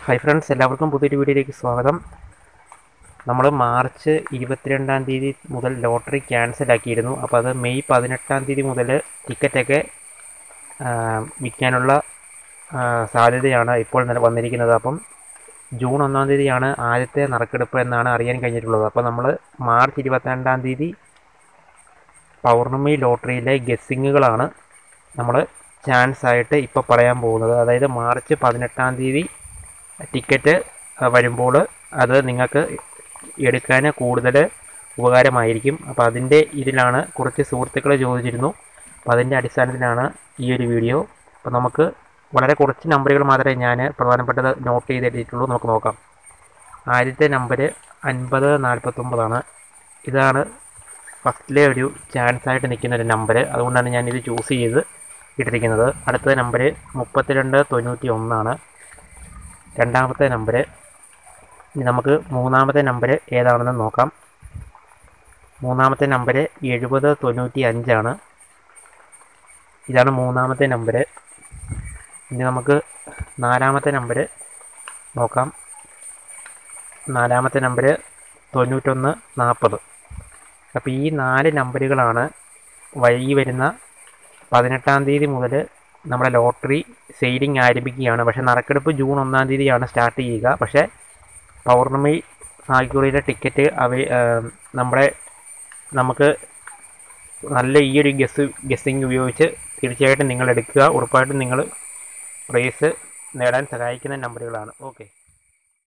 hi friends എല്ലാവർക്കും പുതിയൊരു വീഡിയോയിലേക്ക് സ്വാഗതം നമ്മൾ മാർച്ച് ഇരുപത്തിരണ്ടാം തീയതി മുതൽ ലോട്ടറി ക്യാൻസൽ ആക്കിയിരുന്നു അപ്പോൾ അത് മെയ് പതിനെട്ടാം തീയതി മുതൽ ടിക്കറ്റൊക്കെ വിൽക്കാനുള്ള ആ, സാധ്യതയാണ് ഇപ്പോൾ നില- വന്നിരിക്കുന്നത് അപ്പം ജൂൺ ഒന്നാം തീയതിയാണ് ആദ്യത്തെ നറുക്കെടുപ്പ് എന്നാണ് അറിയാൻ കഴിഞ്ഞിട്ടുള്ളത് അപ്പോൾ നമ്മൾ മാർച്ച് ഇരുപത്തിരണ്ടാം തീയതി പൗർണമി ലോട്ടറിയിലെ ഗസ്സിങ്ങുകളാണ് നമ്മൾ ചാൻസ് ആയിട്ട് ഇപ്പോൾ പറയാൻ പോകുന്നത് അതായത് മാർച്ച് പതിനെട്ടാം തീയതി ടിക്കറ്റ് വരുമ്പോൾ അത് നിങ്ങൾക്ക് എടുക്കാൻ കൂടുതൽ ഉപകാരമായിരിക്കും അപ്പോൾ അതിൻ്റെ ഇതിലാണ് കുറച്ച് സുഹൃത്തുക്കൾ ചോദിച്ചിരുന്നു അപ്പോൾ അതിൻ്റെ അടിസ്ഥാനത്തിലാണ് ഈ ഒരു വീഡിയോ അപ്പോൾ നമുക്ക് വളരെ കുറച്ച് നമ്പറുകൾ മാത്രമേ ഞാൻ പ്രധാനപ്പെട്ടത് നോട്ട് ചെയ്തെടുത്തിട്ടുള്ളൂ നമുക്ക് നോക്കാം ആദ്യത്തെ നമ്പർ അൻപത് നാൽപ്പത്തൊമ്പതാണ് ഇതാണ് ഫസ്റ്റിലെ ഒരു ചാൻസ് ആയിട്ട് നിൽക്കുന്ന ഒരു നമ്പർ അതുകൊണ്ടാണ് ഞാനിത് ചൂസ് ചെയ്ത് ഇട്ടിരിക്കുന്നത് അടുത്ത നമ്പർ മുപ്പത്തിരണ്ട് തൊണ്ണൂറ്റി ഒന്നാണ് രണ്ടാമത്തെ നമ്പർ ഇനി നമുക്ക് മൂന്നാമത്തെ നമ്പർ ഏതാണെന്ന് നോക്കാം മൂന്നാമത്തെ നമ്പർ എഴുപത് തൊണ്ണൂറ്റി അഞ്ചാണ് ഇതാണ് മൂന്നാമത്തെ നമ്പർ ഇനി നമുക്ക് നാലാമത്തെ നമ്പർ നോക്കാം നാലാമത്തെ നമ്പർ തൊണ്ണൂറ്റൊന്ന് നാൽപ്പത് അപ്പോൾ ഈ നാല് നമ്പറുകളാണ് വഴി വരുന്ന പതിനെട്ടാം തീയതി മുതൽ നമ്മുടെ ലോട്ടറി സെയിലിംഗ് ആരംഭിക്കുകയാണ് പക്ഷേ നറുക്കെടുപ്പ് ജൂൺ ഒന്നാം തീയതിയാണ് സ്റ്റാർട്ട് ചെയ്യുക പക്ഷേ പൗർണമി ഭാഗ്യക്കുറിയുടെ ടിക്കറ്റ് അവ നമ്മുടെ നമുക്ക് നല്ല ഈ ഒരു ഗസ് ഗസ്സിങ് ഉപയോഗിച്ച് തീർച്ചയായിട്ടും നിങ്ങൾ എടുക്കുക ഉറപ്പായിട്ടും നിങ്ങൾ പ്രൈസ് നേടാൻ സഹായിക്കുന്ന നമ്പറുകളാണ് ഓക്കെ